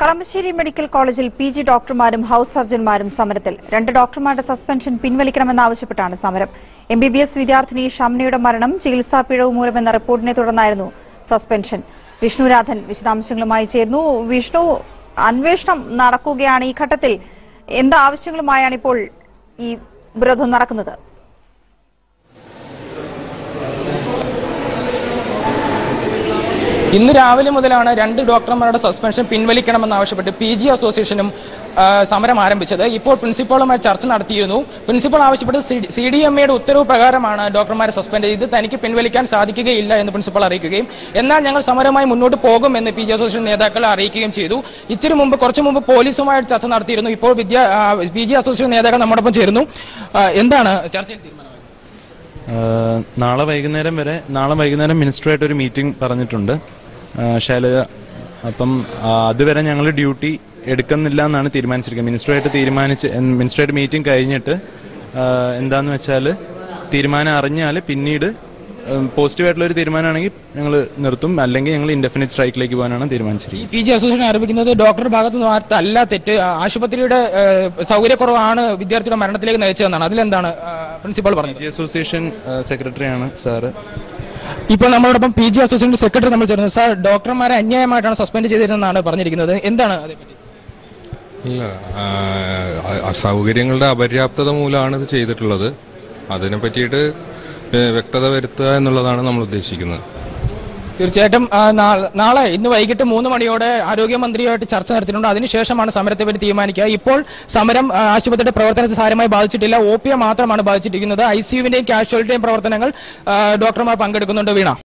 Kalamassery medical കോളേജിൽ P G ഡോക്ടർമാരും house സർജൻമാരും സമരത്തിൽ രണ്ട് ഡോക്ടർമാരുടെ സസ്പെൻഷൻ പിൻവലിക്കണമെന്നാവശ്യപ്പെട്ടാണ് സമരം എം ബി ബി എസ് വിദ്യാർത്ഥിനി ഷംനയുടെ മരണം ചികിത്സാ പിഴവ് മൂലമെന്ന റിപ്പോർട്ടിനെ തുടർന്നായിരുന്നു സസ്പെൻഷൻ വിഷ്ണുരാധൻ വിശദാംശങ്ങളുമായി ചേർന്നു വിഷ്ണു അന്വേഷണം നടക്കുകയാണ് ഈ ഘട്ടത്തിൽ എന്ത് ആവശ്യങ്ങളുമായാണ് ഇപ്പോൾ ഈ ഉപരോധം നടക്കുന്നത് ഇന്ന് രാവിലെ മുതലാണ് രണ്ട് ഡോക്ടർമാരുടെ സസ്പെൻഷൻ പിൻവലിക്കണമെന്നാവശ്യപ്പെട്ട് പി ജി അസോസിയേഷനും ആ, സമരം ആരംഭിച്ചത് ഇപ്പോൾ പ്രിൻസിപ്പാളുമായി ചർച്ച നടത്തിയിരുന്നു പ്രിൻസിപ്പൾ ആവശ്യപ്പെട്ടത് സി ഡി എം എയുടെ ഉത്തരവ് പ്രകാരമാണ് ഡോക്ടർമാരെ സസ്പെൻഡ് ചെയ്ത് തനിക്ക് പിൻവലിക്കാൻ സാധിക്കുകയില്ല എന്ന് പ്രിൻസിപ്പൾ അറിയിക്കുകയും എന്നാൽ ഞങ്ങൾ സമരമായി മുന്നോട്ട് പോകുമെന്ന് പി ജി അസോസിയേഷൻ നേതാക്കൾ അറിയിക്കുകയും ചെയ്തു ഇച്ചിരി മുമ്പ് കുറച്ചു മുമ്പ് പോലീസുമായി ചർച്ച നടത്തിയിരുന്നു ഇപ്പോൾ വിദ്യാ പി ജി അസോസിയേഷൻ നേതാക്കൾ നമ്മോടൊപ്പം ചേരുന്നു ആ, എന്താണ് ചർച്ചയിൽ തീരുമാനം ആഹ് നാളെ വൈകുന്നേരം വരെ നാളെ വൈകുന്നേരം മിനിസ്റ്ററായിട്ട് ഒരു മീറ്റിംഗ് പറഞ്ഞിട്ടുണ്ട് ആഹ് ശൈലജ അപ്പം ആഹ് അതുവരെ ഞങ്ങൾ ഡ്യൂട്ടി എടുക്കുന്നില്ല എന്നാണ് തീരുമാനിച്ചിരിക്കുന്നത് മിനിസ്റ്ററായിട്ട് തീരുമാനിച്ച് മിനിസ്റ്ററായിട്ട് മീറ്റിംഗ് കഴിഞ്ഞിട്ട് ആഹ് എന്താന്ന് വെച്ചാൽ തീരുമാനം അറിഞ്ഞാൽ പിന്നീട് പോസിറ്റീവ് ആയിട്ടുള്ള ഒരു തീരുമാനമാണെങ്കിൽ ഞങ്ങൾ നിർത്തും അല്ലെങ്കിൽ ഞങ്ങൾ ഇൻഡെഫിനിറ്റ് സ്ട്രൈക്കിലേക്ക് പോകാനാണ് തീരുമാനിച്ചിരിക്കുന്നത് പി ജി അസോസിയേഷൻ ആരംഭിക്കുന്നത് ഡോക്ടറുടെ ഭാഗത്ത് നിന്ന് വാർത്തല്ല തെറ്റ് ആ, ആശുപത്രിയുടെ ഏഹ്, സൗകര്യക്കുറവാണ് വിദ്യാർത്ഥിയുടെ മരണത്തിലേക്ക് നയിച്ചതെന്നാണ് അതിലെന്താണ് ആ, പ്രിൻസിപ്പൾ പറഞ്ഞത് ജി അസോസിയേഷൻ സെക്രട്ടറിയാണ് സാറ് ഇപ്പോൾ നമ്മളോടൊപ്പം പി ജി അസോസിയേഷൻ സെക്രട്ടറി നമ്മൾ ചേർന്നു സാർ ഡോക്ടർമാരെ അന്യായമായിട്ടാണ് സസ്പെൻഡ് ചെയ്തിരുന്നതെന്നാണ് പറഞ്ഞിരിക്കുന്നത് എന്താണ് അതേപറ്റി ഇല്ല ആ, ആ, സൗകര്യങ്ങളുടെ അപര്യാപ്തത മൂലമാണ് ഇത് ചെയ്തിട്ടുള്ളത് അതിനെ പറ്റിയിട്ട് ഏ, വ്യക്തത വരുത്തുക എന്നുള്ളതാണ് നമ്മൾ ഉദ്ദേശിക്കുന്നത് തീർച്ചയായിട്ടും ആ, നാളെ- നാളെ ഇന്ന് വൈകിട്ട് മൂന്ന് മണിയോടെ ആരോഗ്യമന്ത്രിയുമായിട്ട് ചർച്ച നടത്തിയിട്ടുണ്ട് അതിനുശേഷമാണ് സമരത്തെ പറ്റി തീരുമാനിക്കുക ഇപ്പോൾ സമരം ആ, ആശുപത്രിയുടെ പ്രവർത്തനത്തെ സാരമായി ബാധിച്ചിട്ടില്ല ഒ പി മാത്രമാണ് ബാധിച്ചിരിക്കുന്നത് ഐ സിയുവിന്റെയും കാഷ്വാലിറ്റിയും പ്രവർത്തനങ്ങൾ ആ, ഡോക്ടർമാർ പങ്കെടുക്കുന്നുണ്ട് വീണ